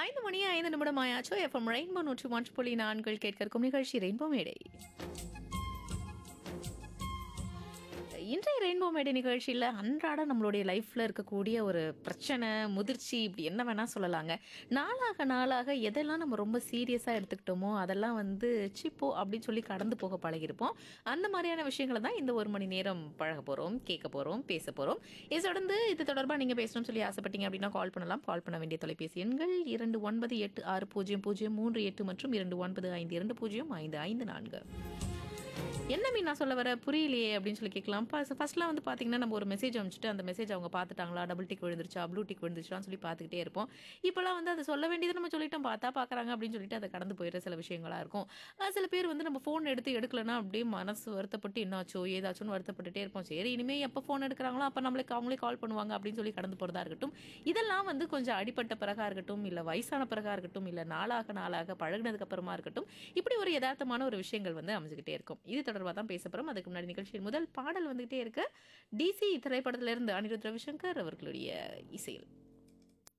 ஐந்து மணி ஐந்து நிமிடம் ஆயாச்சோ எஃப்எம் ரெயின்போ நூற்றி ஒன்று புள்ளி நான்கில் கேட்க இருக்கும் நிகழ்ச்சி ரெயின்போ மேடை இன்றைய ரெயின்போ மேடை நிகழ்ச்சியில் அன்றாட நம்மளுடைய லைஃப்பில் இருக்கக்கூடிய ஒரு பிரச்சனை முதிர்ச்சி இப்படி என்ன வேணால் சொல்லலாங்க நாளாக நாளாக எதெல்லாம் நம்ம ரொம்ப சீரியஸாக எடுத்துக்கிட்டோமோ அதெல்லாம் வந்து சிப்போ அப்படின்னு சொல்லி கடந்து போக பழகிருப்போம் அந்த மாதிரியான விஷயங்களை தான் இந்த ஒரு மணி நேரம் பழக போகிறோம் கேட்க போகிறோம் பேச போகிறோம் இதை தொடர்ந்து இது தொடர்பாக நீங்கள் பேசணும்னு சொல்லி ஆசைப்பட்டீங்க அப்படின்னா கால் பண்ணலாம் கால் பண்ண வேண்டிய தொலைபேசி எண்கள் இரண்டு ஒன்பது எட்டு ஆறு பூஜ்ஜியம் பூஜ்ஜியம் மூன்று எட்டு மற்றும் இரண்டு ஒன்பது ஐந்து இரண்டு பூஜ்ஜியம் ஐந்து ஐந்து நான்கு என்ன மீன் நான் சொல்ல வர புரியலையே அப்படின்னு சொல்லி கேட்கலாம் ஃபர்ஸ்ட்லாம் வந்து பார்த்தீங்கன்னா நம்ம ஒரு மெசேஜ் அனுப்பிச்சிட்டு அந்த மெசேஜ் அவங்க பார்த்துட்டாங்களா டபுள் டிக் விழுந்துருச்சா ப்ளூ டிக் விழுந்துருச்சான்னு சொல்லி பார்த்துக்கிட்டே இருப்போம் இப்போலாம் வந்து அதை சொல்ல வேண்டியது நம்ம சொல்லிட்டோம் பார்த்தா பார்க்குறாங்க அப்படின்னு சொல்லிட்டு அதை கடந்து போயிடுற சில விஷயங்களா இருக்கும் அஹ் சில பேர் வந்து நம்ம ஃபோன் எடுத்து எடுக்கலன்னா அப்படியே மனசு வருத்தப்பட்டு என்னாச்சோ ஏதாச்சும்னு வருத்தப்பட்டுட்டே இருப்போம் சரி இனிமேல் எப்போ ஃபோன் எடுக்கிறாங்களோ அப்போ நம்மளுக்கு அவங்களே கால் பண்ணுவாங்க அப்படின்னு சொல்லி கடந்து போகிறதா இருக்கட்டும் இதெல்லாம் வந்து கொஞ்சம் அடிப்பட்ட பிறகா இருக்கட்டும் இல்லை வயசான பிறகா இருக்கட்டும் இல்லை நாளாக நாளாக பழகினதுக்கு அப்புறமா இருக்கட்டும் இப்படி ஒரு யதார்த்தமான ஒரு விஷயங்கள் வந்து அமைஞ்சுக்கிட்டே இருக்கும் இது தொடர்பாக தான் பேச போகிறோம் அதுக்கு முன்னாடி நிகழ்ச்சியின் முதல் பாடல் வந்துகிட்டே இருக்கு டிசி திரைப்படத்திலிருந்து அனிருத் ரவிசங்கர் அவர்களுடைய இசையில்